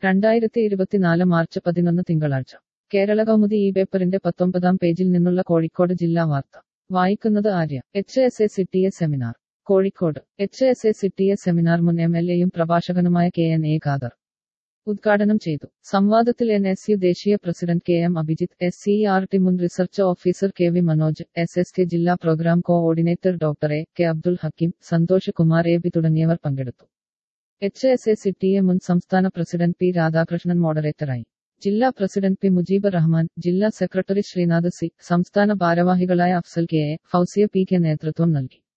രണ്ടായിരത്തി ഇരുപത്തിനാല് മാർച്ച് പതിനൊന്ന് തിങ്കളാഴ്ച കേരള കൗമുദി ഈ പേപ്പറിന്റെ പത്തൊമ്പതാം പേജിൽ നിന്നുള്ള കോഴിക്കോട് ജില്ലാ വാർത്ത വായിക്കുന്നത് ആര്യ എച്ച് എസ് എ സിറ്റിയെ seminar Kozhikode H S A സിറ്റിയെ സെമിനാർ മുൻ എം എൽ എയും പ്രഭാഷകനുമായ കെ എൻ എ ഖാദർ ഉദ്ഘാടനം ചെയ്തു സംവാദത്തിൽ എൻ എസ് യു ദേശീയ president K M Abhijith S C R T മുൻ research officer K V Manoj S S K ജില്ലാ programme coordinator doctor A K Abdul Hakeem Santhosh Kumar A B തുടങ്ങിയവർ പങ്കെടുത്തു എച്ച് എസ് എ സിറ്റിയെ മുൻ സംസ്ഥാന പ്രസിഡന്റ് പി രാധാകൃഷ്ണൻ മോഡറേറ്ററായി ജില്ലാ പ്രസിഡന്റ് പി മുജീബ് റഹ്മാൻ ജില്ലാ സെക്രട്ടറി ശ്രീനാഥ് സി സംസ്ഥാന ഭാരവാഹികളായ Afsal K A Fousiya P K നേതൃത്വം നൽകി